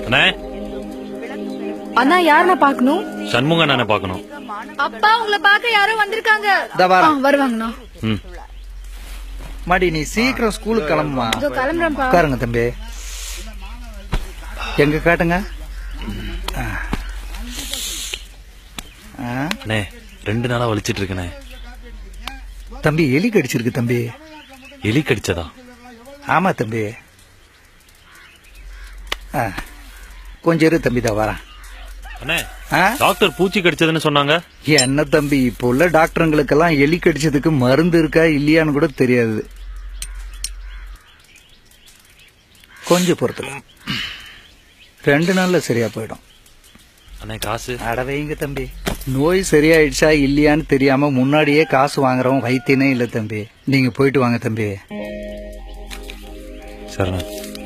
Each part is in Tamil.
அண்ணே அண்ணா யாருண்ணா பாக்கணும் சண்முக நானே பார்க்கணும் அப்பா உங்களை பார்க்க யாரோ வந்திருக்காங்க இதோ வரேன். ஆ, வருவாங்கண்ணா ம் மாடி நீ சீக்கிரம் ஸ்கூலுக்கு கிளம்புமா இதோ கிளம்புறேன்ப்பா உட்காருங்க தம்பி எங்க காட்டுங்க ஆ. ஆ, அண்ணே ரெண்டு நாளா வலிச்சிட்டு இருக்கனே தம்பி எலி கடிச்சிருக்கு தம்பி எலி கடிச்சதா ஆமா தம்பி ஆ, கொஞ்சம் இரு தம்பி தான் வரேன் அண்ணே ஆ? டாக்டர் பூச்சி கடிச்சதுன்னு சொன்னாங்க என்ன தம்பி இப்போ உள்ள டாக்டருங்களுக்கெல்லாம் எலி கடிச்சதுக்கு மருந்து இருக்கா இல்லையான்னு கூட தெரியாது கொஞ்சம் பொறுத்துக்க ரெண்டு நாள்ல சரியா போயிடும் அண்ணே காசு அடவைங்க தம்பி நோய் சரியாயிடுச்சா இல்லையான்னு தெரியாம முன்னாடியே காசு வாங்குறவன் வைத்தியனே இல்ல தம்பி நீங்க போயிட்டு வாங்க தம்பி சரிண்ணே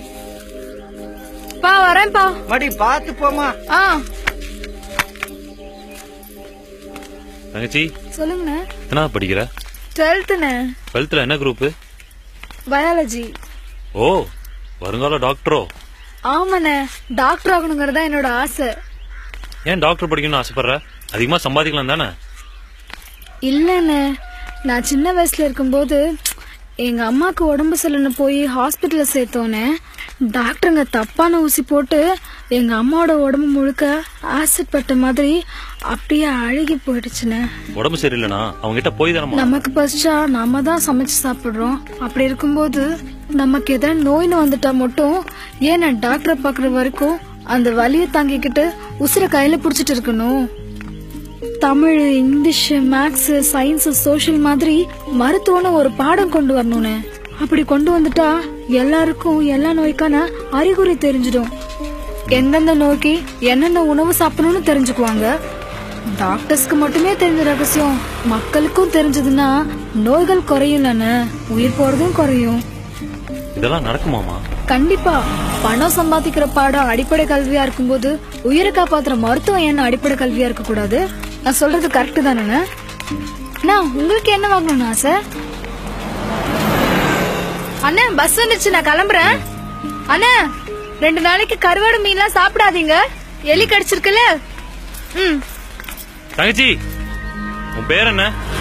பா வரேன்ப்பா மடி பாத்து போமா ஆ தங்கச்சி சொல்லுங்கண்ணே என்ன படிக்கிற டுவெல்த்துண்ணே டுவெல்த்ல என்ன குரூப் பயாலஜி ஓ வருங்கால டாக்டரோ ஆமாண்ணே டாக்டர் ஆகணுங்கிறதா என்னோட ஆசை ஏன் டாக்டர் படிக்கணும்னு ஆசைப்படுற அதிகமா சம்பாதிக்கலாம் தானே இல்லண்ணே நான் சின்ன வயசுல இருக்கும்போது எங்க அம்மாக்கு உடம்பு சரியில்லைன்னு போய் ஹாஸ்பிட்டல்ல சேர்த்தோன்னே டாக்டருங்க தப்பான ஊசி போட்டு எங்க அம்மாவோட உடம்பு முழுக்க ஆசிட் பட்ட மாதிரி அப்படியே அழுகி போயிடுச்சுண்ணே உடம்பு சரியில்லைனா அவங்க கிட்ட போய் தானே நமக்கு பசிச்சா நாம தான் சமைச்சு சாப்பிடுறோம் அப்படி இருக்கும்போது நமக்கு ஏதாவது நோய்னு வந்துட்டா மட்டும் ஏன் நான் டாக்டரை பாக்குற வரைக்கும் அந்த வலியை தாங்கிக்கிட்டு உசுர கையில புடிச்சிட்டு இருக்கணும் Tamil English maths science social மாதிரி மருத்துவம்னு ஒரு பாடம் கொண்டு வரணும்னு அப்படி கொண்டு வந்துட்டா எல்லாருக்கும் எல்லா நோய்க்கான அறிகுறி தெரிஞ்சிடும் எந்தெந்த நோய்க்கு என்னென்ன உணவு சாப்பிடணும்னு தெரிஞ்சுக்குவாங்க டாக்டர்ஸ்க்கு மட்டுமே தெரிஞ்ச ரகசியம் மக்களுக்கும் தெரிஞ்சதுன்னா நோய்கள் குறையும்லன்னு உயிர் போறதும் குறையும் இதெல்லாம் நடக்குமாமா கண்டிப்பா பணம் சம்பாதிக்கிற பாடம் அடிப்படை கல்வியா இருக்கும்போது உயிரை காப்பாத்துற மருத்துவம் என்ன அடிப்படை கல்வியா இருக்க கூடாது நான் சொல்றது கரெக்ட் தானே அண்ணா உங்களுக்கு என்ன வாங்கணும்னு ஆசை அண்ணா பஸ் வந்துச்சு நான் கிளம்புறேன் அண்ணா ரெண்டு நாளைக்கு கருவாடு மீன்லாம் சாப்பிடாதீங்க எலி கடிச்சிருக்குல்ல ம் தங்கச்சி உன் பேர் என்ன